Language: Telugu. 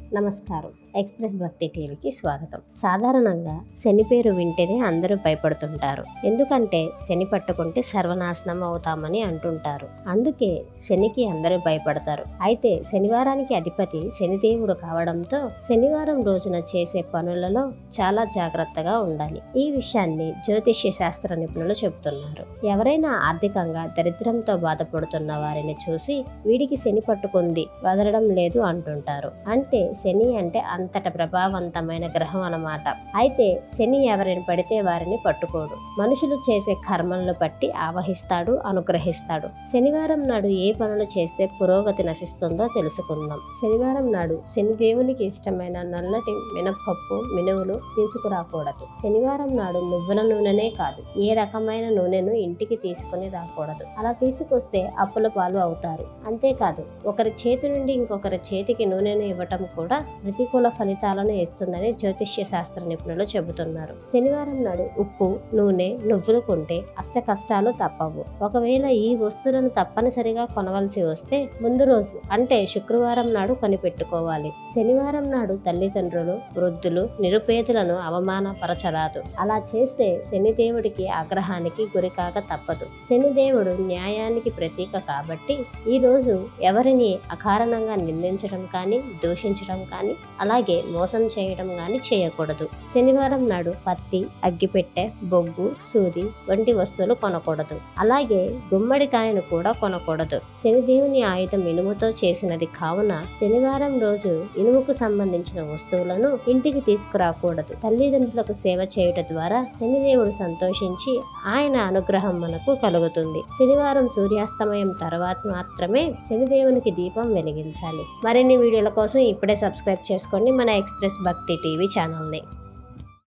నమస్కారం ఎక్స్ప్రెస్ భక్తి టీవీకి స్వాగతం సాధారణంగా శని పేరు వింటేనే అందరూ భయపడుతుంటారు ఎందుకంటే శని పట్టుకుంటే సర్వనాశనం అవుతామని అంటుంటారు అందుకే శనికి అందరూ భయపడతారు అయితే శనివారానికి అధిపతి శనిదేవుడు కావడంతో శనివారం రోజున చేసే పనులలో చాలా జాగ్రత్తగా ఉండాలి ఈ విషయాన్ని జ్యోతిష్య శాస్త్ర నిపుణులు చెబుతున్నారు ఎవరైనా ఆర్థికంగా దరిద్రంతో బాధపడుతున్న వారిని చూసి వీడికి శని పట్టుకుంది వదలడం లేదు అంటుంటారు అంటే శని అంటే అంతట ప్రభావవంతమైన గ్రహం అన్నమాట అయితే శని ఎవరిని పడితే వారిని పట్టుకోడు మనుషులు చేసే కర్మలను బట్టి ఆవహిస్తాడు అనుగ్రహిస్తాడు శనివారం నాడు ఏ పనులు చేస్తే పురోగతి నశిస్తుందో తెలుసుకుందాం శనివారం నాడు శని దేవునికి ఇష్టమైన నల్లటి మినపప్పు మినువులు తీసుకురాకూడదు శనివారం నాడు నువ్వుల నూనెనే కాదు ఏ రకమైన నూనెను ఇంటికి తీసుకుని రాకూడదు అలా తీసుకొస్తే అప్పుల పాలు అవుతారు అంతేకాదు ఒకరి చేతి నుండి ఇంకొకరి చేతికి నూనెను ఇవ్వటం కూడా ప్రతికూల ఫలితాలను ఇస్తుందని జ్యోతిష్య శాస్త్ర నిపుణులు చెబుతున్నారు శనివారం నాడు ఉప్పు నూనె నువ్వులు కొంటే అష్ట కష్టాలు తప్పవు ఒకవేళ ఈ వస్తువులను తప్పనిసరిగా కొనవలసి వస్తే ముందు రోజు అంటే శుక్రవారం నాడు కొనిపెట్టుకోవాలి శనివారం నాడు తల్లిదండ్రులు వృద్ధులు నిరుపేదలను అవమానపరచరాదు అలా చేస్తే శనిదేవుడికి ఆగ్రహానికి గురికాక తప్పదు శనిదేవుడు న్యాయానికి ప్రతీక కాబట్టి ఈ రోజు ఎవరిని అకారణంగా నిందించడం కానీ దూషించడం కానీ అలాగే మోసం చేయడం కానీ చేయకూడదు శనివారం నాడు పత్తి అగ్గిపెట్టె బొగ్గు సూది వంటి వస్తువులు కొనకూడదు అలాగే గుమ్మడికాయను కూడా కొనకూడదు శనిదేవుని ఆయుధం ఇనుముతో చేసినది కావున శనివారం రోజు ఇనుముకు సంబంధించిన వస్తువులను ఇంటికి తీసుకురాకూడదు తల్లిదండ్రులకు సేవ చేయుట ద్వారా శనిదేవుడు సంతోషించి ఆయన అనుగ్రహం మనకు కలుగుతుంది శనివారం సూర్యాస్తమయం తర్వాత మాత్రమే శనిదేవునికి దీపం వెలిగించాలి మరిన్ని వీడియోల కోసం ఇప్పుడే సబ్స్క్రైబ్ చేసుకోండి మన ఎక్స్ప్రెస్ భక్తి టీవీ ఛానల్ని